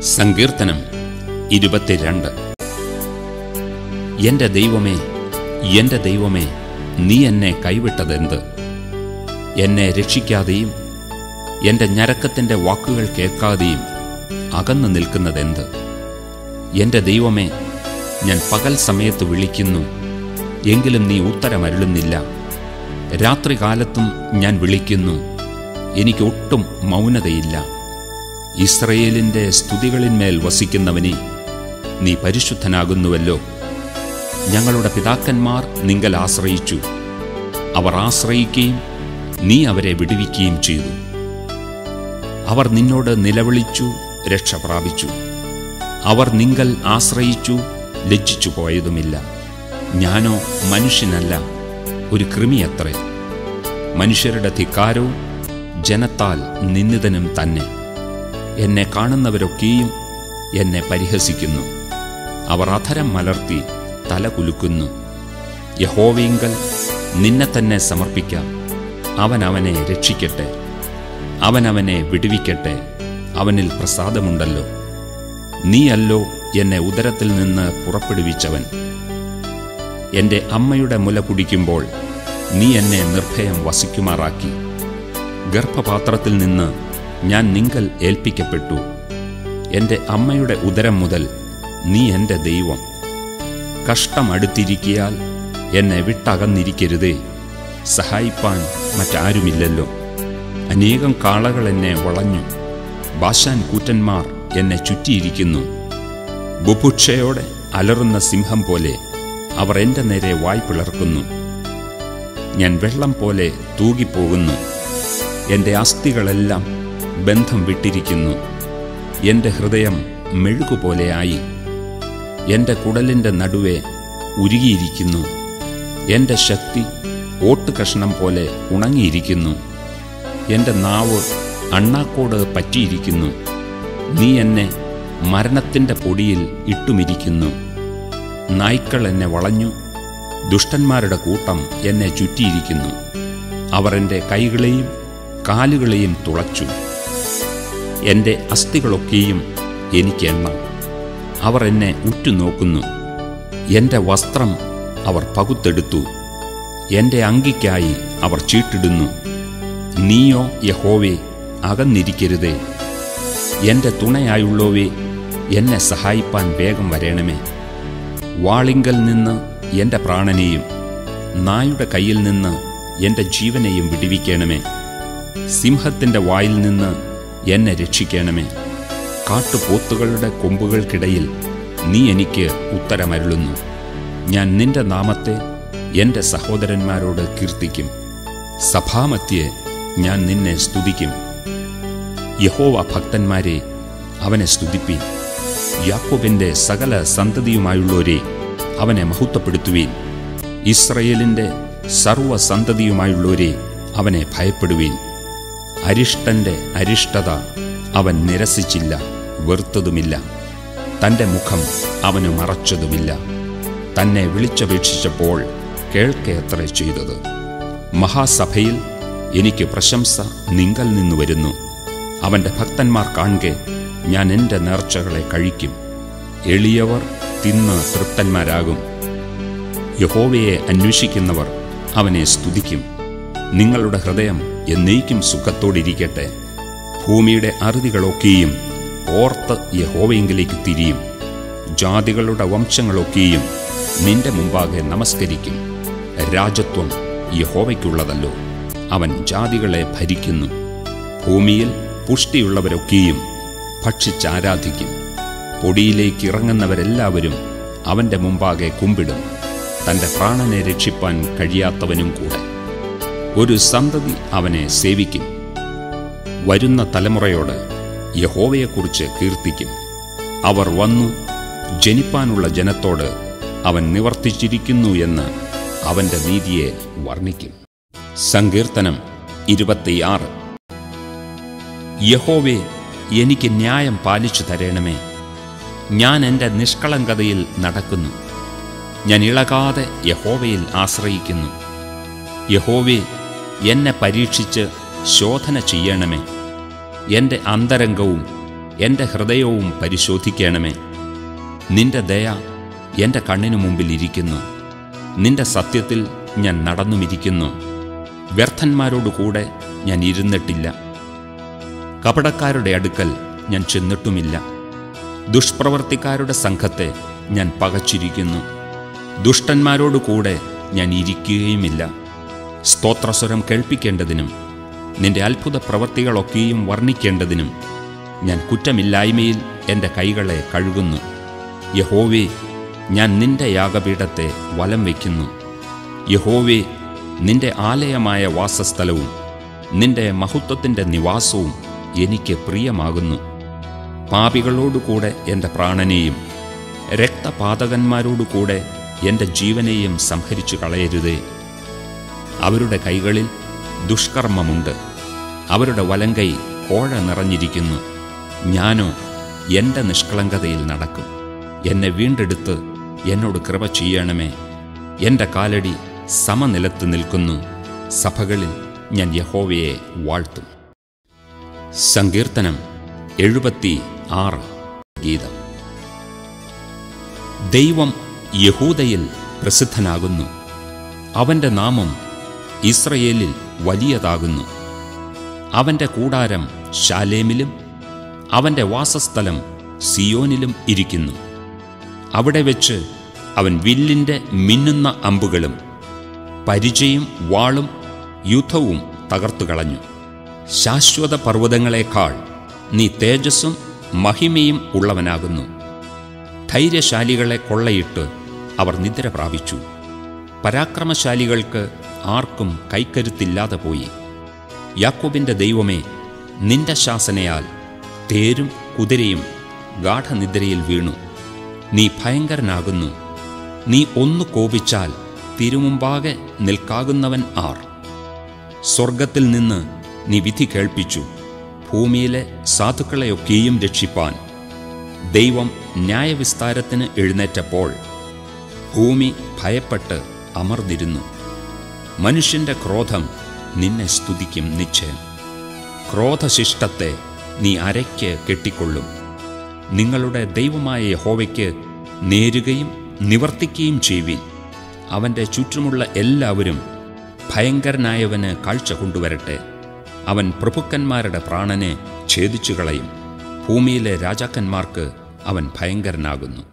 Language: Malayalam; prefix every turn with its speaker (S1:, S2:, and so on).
S1: സങ്കീർത്തനം ഇരുപത്തിരണ്ട് എന്റെ ദൈവമേ എന്റെ ദൈവമേ നീ എന്നെ കൈവിട്ടതെന്ത് എന്നെ രക്ഷിക്കാതെയും എന്റെ ഞരക്കത്തിന്റെ വാക്കുകൾ കേൾക്കാതെയും അകന്നു നിൽക്കുന്നതെന്ത് എന്റെ ദൈവമേ ഞാൻ പകൽ സമയത്ത് വിളിക്കുന്നു എങ്കിലും നീ ഉത്തരമരുളുന്നില്ല രാത്രികാലത്തും ഞാൻ വിളിക്കുന്നു എനിക്ക് ഒട്ടും മൗനതയില്ല ഇസ്രയേലിന്റെ സ്തുതികളിന്മേൽ വസിക്കുന്നവനെ നീ പരിശുദ്ധനാകുന്നുവല്ലോ ഞങ്ങളുടെ പിതാക്കന്മാർ നിങ്കൽ ആശ്രയിച്ചു അവർ ആശ്രയിക്കുകയും നീ അവരെ വിടുവിക്കുകയും ചെയ്തു അവർ നിന്നോട് നിലവിളിച്ചു രക്ഷ പ്രാപിച്ചു അവർ നിങ്കൽ ആശ്രയിച്ചു ലജ്ജിച്ചു പോയതുമില്ല ഞാനോ മനുഷ്യനല്ല ഒരു കൃമിയത്രേ മനുഷ്യരുടെ ധിക്കാരവും ജനത്താൽ നിന്ദിതനും തന്നെ എന്നെ കാണുന്നവരൊക്കെയും എന്നെ പരിഹസിക്കുന്നു അവർ അധരം മലർത്തി തല കുലുക്കുന്നു യഹോവീങ്കൽ നിന്നെ തന്നെ സമർപ്പിക്കാം അവൻ അവനെ രക്ഷിക്കട്ടെ അവൻ അവനെ വിടുവിക്കട്ടെ അവനിൽ പ്രസാദമുണ്ടല്ലോ നീയല്ലോ എന്നെ ഉദരത്തിൽ നിന്ന് പുറപ്പെടുവിച്ചവൻ എന്റെ അമ്മയുടെ മുല കുടിക്കുമ്പോൾ നീ എന്നെ നിർഭയം വസിക്കുമാറാക്കി ഗർഭപാത്രത്തിൽ നിന്ന് ഞാൻ നിങ്കൽ ഏൽപ്പിക്കപ്പെട്ടു എന്റെ അമ്മയുടെ ഉദരം മുതൽ നീ എന്റെ ദൈവം കഷ്ടം അടുത്തിരിക്കിയാൽ എന്നെ വിട്ടകന്നിരിക്കരുതേ സഹായിപ്പാൻ മറ്റാരുമില്ലല്ലോ അനേകം കാളകൾ എന്നെ വളഞ്ഞു ബാശാൻ കൂറ്റന്മാർ എന്നെ ചുറ്റിയിരിക്കുന്നു ബുഭുക്ഷയോടെ അലറുന്ന സിംഹം പോലെ അവർ എന്റെ നേരെ വായ് പിളർക്കുന്നു ഞാൻ വെള്ളം പോലെ തൂകിപ്പോകുന്നു എന്റെ അസ്ഥികളെല്ലാം ബന്ധം വിട്ടിരിക്കുന്നു എന്റെ ഹൃദയം മെഴുകുപോലെയായി എന്റെ കുടലിന്റെ നടുവെ ഉരുകിയിരിക്കുന്നു എന്റെ ശക്തി ഓട്ടുകഷ്ണം പോലെ ഉണങ്ങിയിരിക്കുന്നു എന്റെ നാവ് അണ്ണാക്കോട് പറ്റിയിരിക്കുന്നു നീ എന്നെ മരണത്തിന്റെ പൊടിയിൽ ഇട്ടുമിരിക്കുന്നു നായ്ക്കൾ എന്നെ വളഞ്ഞു ദുഷ്ടന്മാരുടെ കൂട്ടം എന്നെ ചുറ്റിയിരിക്കുന്നു അവർ എൻ്റെ കൈകളെയും കാലുകളെയും തുളച്ചു എൻ്റെ അസ്ഥികളൊക്കെയും എനിക്ക് എണ്ണ അവർ എന്നെ ഉറ്റുനോക്കുന്നു എൻ്റെ വസ്ത്രം അവർ പകുത്തെടുത്തു എൻ്റെ അങ്കിക്കായി അവർ ചീട്ടിടുന്നു നീയോ യഹോവേ അകന്നിരിക്കരുതേ എൻ്റെ തുണയായുള്ളോവേ എന്നെ സഹായിപ്പാൻ വേഗം വരേണമേ വാളിങ്കൽ നിന്ന് എൻ്റെ പ്രാണനെയും നായുടെ കയ്യിൽ നിന്ന് എൻ്റെ ജീവനെയും വിടിവിക്കണമേ സിംഹത്തിൻ്റെ വായിൽ നിന്ന് എന്നെ രക്ഷിക്കണമേ കാട്ടുപോത്തുകളുടെ കൊമ്പുകൾക്കിടയിൽ നീ എനിക്ക് ഉത്തരമരുളുന്നു ഞാൻ നിന്റെ നാമത്തെ എൻ്റെ സഹോദരന്മാരോട് കീർത്തിക്കും സഭാമധ്യേ ഞാൻ നിന്നെ സ്തുതിക്കും യഹോവ ഭക്തന്മാരെ അവനെ സ്തുതിപ്പീൻ യാക്കോബിന്റെ സകല സന്തതിയുമായുള്ളവരെ അവനെ മഹത്വപ്പെടുത്തുവീൻ ഇസ്രയേലിന്റെ സർവസന്തതിയുമായുള്ളവരെ അവനെ ഭയപ്പെടുവീൻ അരിഷ്ടന്റെ അരിഷ്ടത അവൻ നിരസിച്ചില്ല വെറുത്തതുമില്ല തന്റെ മുഖം അവന് മറച്ചതുമില്ല തന്നെ വിളിച്ചപേക്ഷിച്ചപ്പോൾ കേൾക്കേത്ര ചെയ്തത് മഹാസഭയിൽ എനിക്ക് പ്രശംസ നിങ്കൽ നിന്നു വരുന്നു അവന്റെ ഭക്തന്മാർ കാണെ ഞാൻ എൻ്റെ നേർച്ചകളെ കഴിക്കും എളിയവർ തിന്ന് തൃപ്തന്മാരാകും യഹോവയെ അന്വേഷിക്കുന്നവർ അവനെ സ്തുതിക്കും നിങ്ങളുടെ ഹൃദയം എന്നേക്കും സുഖത്തോടിരിക്കട്ടെ ഭൂമിയുടെ അറുതികളൊക്കെയും ഓർത്ത് യഹോവയെങ്കിലേക്ക് തിരിയും ജാതികളുടെ വംശങ്ങളൊക്കെയും നിന്റെ മുമ്പാകെ നമസ്കരിക്കും രാജത്വം യഹോവയ്ക്കുള്ളതല്ലോ അവൻ ജാതികളെ ഭരിക്കുന്നു ഭൂമിയിൽ പുഷ്ടിയുള്ളവരൊക്കെയും ഭക്ഷിച്ചാരാധിക്കും പൊടിയിലേക്ക് ഇറങ്ങുന്നവരെല്ലാവരും അവന്റെ മുമ്പാകെ കുമ്പിടും തന്റെ പ്രാണനെ രക്ഷിപ്പാൻ കഴിയാത്തവനും കൂടെ ഒരു സന്തതി അവനെ സേവിക്കും വരുന്ന തലമുറയോട് യഹോവയെക്കുറിച്ച് കീർത്തിക്കും അവർ വന്നു ജനിപ്പാനുള്ള ജനത്തോട് അവൻ നിവർത്തിച്ചിരിക്കുന്നു എന്ന് അവന്റെ നീതിയെ വർണ്ണിക്കും സങ്കീർത്തനം ഇരുപത്തിയാറ് യഹോവേ എനിക്ക് ന്യായം പാലിച്ചു തരണമേ ഞാൻ എൻ്റെ നിഷ്കളങ്കതയിൽ നടക്കുന്നു ഞാൻ ഇളകാതെ യഹോവയിൽ ആശ്രയിക്കുന്നു യഹോവേ എന്നെ പരീക്ഷിച്ച് ശോധന ചെയ്യണമേ എൻ്റെ അന്തരംഗവും എൻ്റെ ഹൃദയവും പരിശോധിക്കണമേ നിന്റെ ദയ എൻ്റെ കണ്ണിനു മുമ്പിൽ ഇരിക്കുന്നു നിന്റെ സത്യത്തിൽ ഞാൻ നടന്നുമിരിക്കുന്നു വ്യർത്ഥന്മാരോടുകൂടെ ഞാൻ ഇരുന്നിട്ടില്ല കപടക്കാരുടെ അടുക്കൽ ഞാൻ ചെന്നിട്ടുമില്ല ദുഷ്പ്രവർത്തിക്കാരുടെ സംഘത്തെ ഞാൻ പകച്ചിരിക്കുന്നു ദുഷ്ടന്മാരോടുകൂടെ ഞാൻ ഇരിക്കുകയുമില്ല സ്തോത്രസ്വരം കേൾപ്പിക്കേണ്ടതിനും നിന്റെ അത്ഭുത പ്രവൃത്തികളൊക്കെയും വർണ്ണിക്കേണ്ടതിനും ഞാൻ കുറ്റമില്ലായ്മയിൽ എൻ്റെ കൈകളെ കഴുകുന്നു യഹോവേ ഞാൻ നിന്റെ യാഗപീഠത്തെ വലം വയ്ക്കുന്നു യഹോവേ നിന്റെ ആലയമായ വാസസ്ഥലവും നിന്റെ മഹത്വത്തിൻ്റെ നിവാസവും എനിക്ക് പ്രിയമാകുന്നു പാപികളോടുകൂടെ എൻ്റെ പ്രാണനെയും രക്തപാതകന്മാരോടുകൂടെ എൻ്റെ ജീവനെയും സംഹരിച്ചു കളയരുതേ അവരുടെ കൈകളിൽ ദുഷ്കർമ്മമുണ്ട് അവരുടെ വലങ്കൈ കോഴ നിറഞ്ഞിരിക്കുന്നു ഞാനോ എൻ്റെ നിഷ്കളങ്കതയിൽ നടക്കും എന്നെ വീണ്ടെടുത്ത് എന്നോട് കൃപ ചെയ്യണമേ എൻ്റെ കാലടി സമനിലത്ത് നിൽക്കുന്നു സഭകളിൽ ഞാൻ യഹോവയെ വാഴ്ത്തും സങ്കീർത്തനം എഴുപത്തി ആറ് ഗീതം ദൈവം യഹൂദയിൽ പ്രസിദ്ധനാകുന്നു അവൻ്റെ നാമം ഇസ്രയേലിൽ വലിയതാകുന്നു അവൻ്റെ കൂടാരം ശാലേമിലും അവൻ്റെ വാസസ്ഥലം സിയോനിലും ഇരിക്കുന്നു അവിടെ വെച്ച് അവൻ വില്ലിൻ്റെ മിന്നുന്ന അമ്പുകളും പരിചയും വാളും യുദ്ധവും തകർത്തുകളഞ്ഞു ശാശ്വത പർവ്വതങ്ങളെക്കാൾ നീ തേജസ്സും മഹിമയും ഉള്ളവനാകുന്നു ധൈര്യശാലികളെ കൊള്ളയിട്ട് അവർ നിദ്ര പ്രാപിച്ചു പരാക്രമശാലികൾക്ക് ആർക്കും കൈക്കരുത്തില്ലാതെ പോയി യാക്കോബിൻ്റെ ദൈവമേ നിന്റെ ശാസനയാൽ തേരും കുതിരയും ഗാഠനിദ്രയിൽ വീണു നീ ഭയങ്കരനാകുന്നു നീ ഒന്നു കോപിച്ചാൽ തിരുമുമ്പാകെ നിൽക്കാകുന്നവൻ ആർ സ്വർഗത്തിൽ നിന്ന് നീ വിധി കേൾപ്പിച്ചു ഭൂമിയിലെ സാധുക്കളെയൊക്കെയും രക്ഷിപ്പാൻ ദൈവം ന്യായവിസ്താരത്തിന് എഴുന്നേറ്റപ്പോൾ ഭൂമി ഭയപ്പെട്ട് അമർന്നിരുന്നു മനുഷ്യന്റെ ക്രോധം നിന്നെ സ്തുതിക്കും നിശ്ചയം ക്രോധശിഷ്ടത്തെ നീ അരയ്ക്ക് കെട്ടിക്കൊള്ളും നിങ്ങളുടെ ദൈവമായ യഹോവയ്ക്ക് നേരുകയും നിവർത്തിക്കുകയും ചെയ്യുവിൻ അവൻ്റെ ചുറ്റുമുള്ള എല്ലാവരും ഭയങ്കരനായവന് കാഴ്ച കൊണ്ടുവരട്ടെ അവൻ പ്രഭുക്കന്മാരുടെ പ്രാണനെ ഛേദിച്ചു കളയും ഭൂമിയിലെ രാജാക്കന്മാർക്ക് അവൻ ഭയങ്കരനാകുന്നു